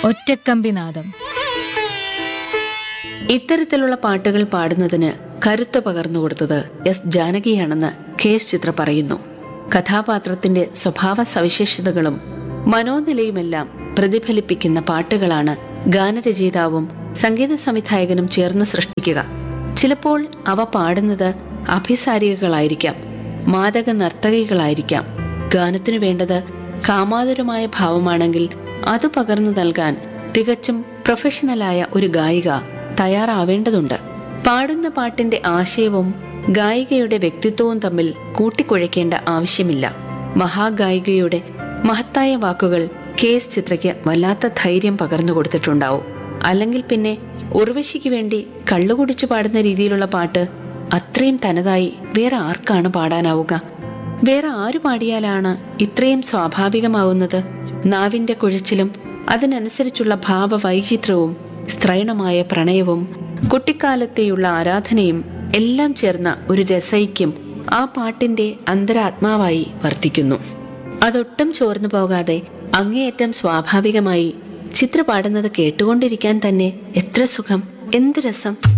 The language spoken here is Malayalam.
ഒറ്റക്കമ്പിനാദം ഇത്തരത്തിലുള്ള പാട്ടുകൾ പാടുന്നതിന് കരുത്ത് പകർന്നു കൊടുത്തത് എസ് ജാനകിയാണെന്ന് കെ എസ് ചിത്ര പറയുന്നു കഥാപാത്രത്തിന്റെ സ്വഭാവ സവിശേഷതകളും മനോനിലയുമെല്ലാം പ്രതിഫലിപ്പിക്കുന്ന പാട്ടുകളാണ് ഗാനരചയിതാവും സംഗീത സംവിധായകനും ചേർന്ന് സൃഷ്ടിക്കുക ചിലപ്പോൾ അവ പാടുന്നത് അഭിസാരികകളായിരിക്കാം മാദക നർത്തകികളായിരിക്കാം ഗാനത്തിനു വേണ്ടത് കാമാതുരമായ ഭാവമാണെങ്കിൽ അത് പകർന്നു നൽകാൻ തികച്ചും പ്രൊഫഷണലായ ഒരു ഗായിക തയ്യാറാവേണ്ടതുണ്ട് പാടുന്ന പാട്ടിന്റെ ആശയവും ഗായികയുടെ വ്യക്തിത്വവും തമ്മിൽ കൂട്ടിക്കുഴയ്ക്കേണ്ട ആവശ്യമില്ല മഹാഗായികയുടെ മഹത്തായ വാക്കുകൾ കെ എസ് ചിത്രയ്ക്ക് വല്ലാത്ത ധൈര്യം പകർന്നു കൊടുത്തിട്ടുണ്ടാവും അല്ലെങ്കിൽ പിന്നെ ഉർവശിക്ക് വേണ്ടി കള്ളുകുടിച്ചു പാടുന്ന രീതിയിലുള്ള പാട്ട് അത്രയും തനതായി വേറെ ആർക്കാണ് പാടാനാവുക വേറെ ആരു പാടിയാലാണ് ഇത്രയും സ്വാഭാവികമാവുന്നത് നാവിന്റെ കുഴച്ചിലും അതിനനുസരിച്ചുള്ള ഭാവവൈചിത്രവും സ്ത്രൈണമായ പ്രണയവും കുട്ടിക്കാലത്തെയുള്ള ആരാധനയും എല്ലാം ചേർന്ന ഒരു രസൈക്യം ആ പാട്ടിന്റെ അന്തരാത്മാവായി വർത്തിക്കുന്നു അതൊട്ടും ചോർന്നു പോകാതെ അങ്ങേയറ്റം സ്വാഭാവികമായി ചിത്ര പാടുന്നത് കേട്ടുകൊണ്ടിരിക്കാൻ തന്നെ എത്ര സുഖം എന്ത് രസം